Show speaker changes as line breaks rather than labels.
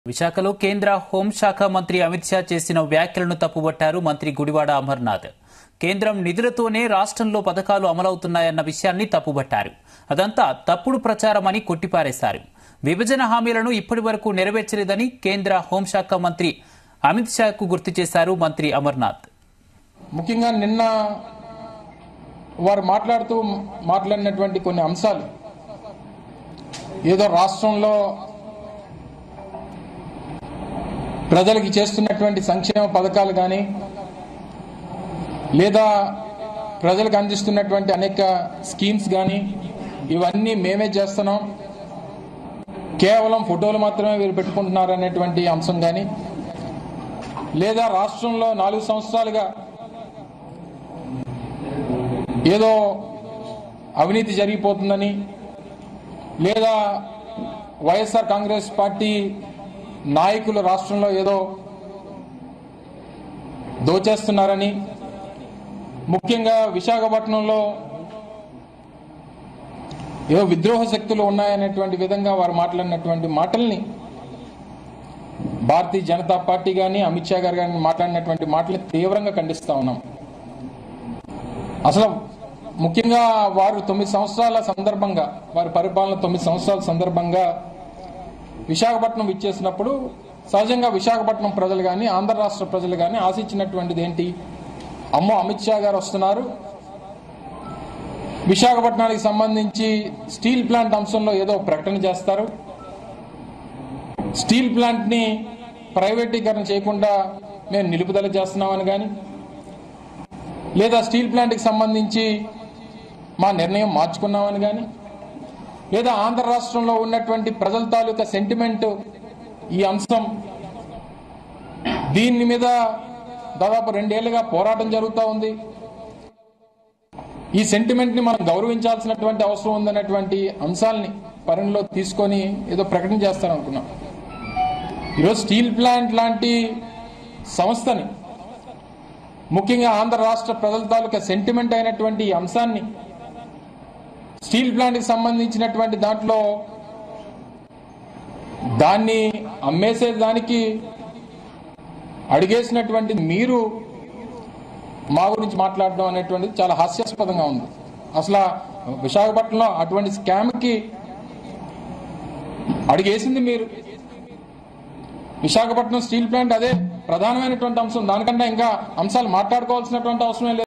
విశాఖలో కేంద్ర హోంశాఖ మంత్రి అమిత్ షా చేసిన వ్యాఖ్యలను తప్పుబట్టారు మంత్రి గుడివాడ అమర్నాథ్ కేంద్రం నిధులతోనే రాష్ట్రంలో పథకాలు అమలవుతున్నాయన్న విషయాన్ని తప్పుబట్టారు అదంతా తప్పుడు ప్రచారమని కొట్టిపారేశారు విభజన హామీలను ఇప్పటి వరకు నెరవేర్చలేదని కేంద్ర హోంశాఖ మంత్రి అమిత్ షాకు గుర్తు చేశారు మంత్రి అమర్నాథ్
ముఖ్యంగా నిన్న వారు మాట్లాడుతూ మాట్లాడినటువంటి కొన్ని అంశాలు ఏదో రాష్ట్రంలో ప్రజలకి చేస్తున్నటువంటి సంక్షేమ పథకాలు కానీ లేదా ప్రజలకు అందిస్తున్నటువంటి అనేక స్కీమ్స్ కానీ ఇవన్నీ మేమే చేస్తున్నాం కేవలం ఫోటోలు మాత్రమే వీరు పెట్టుకుంటున్నారు అనేటువంటి అంశం కానీ లేదా రాష్ట్రంలో నాలుగు సంవత్సరాలుగా ఏదో అవినీతి జరిగిపోతుందని లేదా వైఎస్ఆర్ కాంగ్రెస్ పార్టీ నాయకులు రాష్ట్రంలో ఏదో దోచేస్తున్నారని ముఖ్యంగా విశాఖపట్నంలో ఏదో విద్రోహ శక్తులు ఉన్నాయనేటువంటి విధంగా వారు మాట్లాడినటువంటి మాటల్ని భారతీయ జనతా పార్టీ కానీ అమిత్ షా గారు కానీ మాట్లాడినటువంటి మాటల్ని తీవ్రంగా ఖండిస్తా ఉన్నాం అసలు ముఖ్యంగా వారు తొమ్మిది సంవత్సరాల సందర్భంగా వారి పరిపాలన తొమ్మిది సంవత్సరాల సందర్భంగా విశాఖపట్నం ఇచ్చేసినప్పుడు సహజంగా విశాఖపట్నం ప్రజలు కానీ ఆంధ్ర రాష్ట్ర ప్రజలు కానీ ఆశించినటువంటిది ఏంటి అమ్మో అమిత్ షా గారు వస్తున్నారు విశాఖపట్నానికి సంబంధించి స్టీల్ ప్లాంట్ అంశంలో ఏదో ప్రకటన చేస్తారు స్టీల్ ప్లాంట్ ని ప్రైవేటీకరణ చేయకుండా మేము నిలుపుదల చేస్తున్నామని కానీ లేదా స్టీల్ ప్లాంట్కి సంబంధించి మా నిర్ణయం మార్చుకున్నామని కానీ లేదా ఆంధ్ర రాష్ట్రంలో ఉన్నటువంటి ప్రజల తాలూకా సెంటిమెంట్ ఈ అంశం దీని మీద దాదాపు రెండేళ్లుగా పోరాటం జరుగుతూ ఉంది ఈ సెంటిమెంట్ ని మనం గౌరవించాల్సినటువంటి అవసరం ఉందన్నటువంటి అంశాలని పరిణిలో తీసుకొని ఏదో ప్రకటన చేస్తారనుకున్నాం ఈరోజు స్టీల్ ప్లాంట్ లాంటి సంస్థని ముఖ్యంగా ఆంధ్ర రాష్ట్ర ప్రజల తాలూకా సెంటిమెంట్ అయినటువంటి ఈ అంశాన్ని స్టీల్ ప్లాంట్కి సంబంధించినటువంటి దాంట్లో దాన్ని అమ్మేసే దానికి అడిగేసినటువంటి మీరు మా గురించి మాట్లాడడం అనేటువంటిది చాలా హాస్యాస్పదంగా ఉంది అసలు విశాఖపట్నంలో అటువంటి స్కామ్కి అడిగేసింది మీరు విశాఖపట్నం స్టీల్ ప్లాంట్ అదే ప్రధానమైనటువంటి అంశం దానికంటే ఇంకా అంశాలు మాట్లాడుకోవాల్సినటువంటి అవసరం లేదు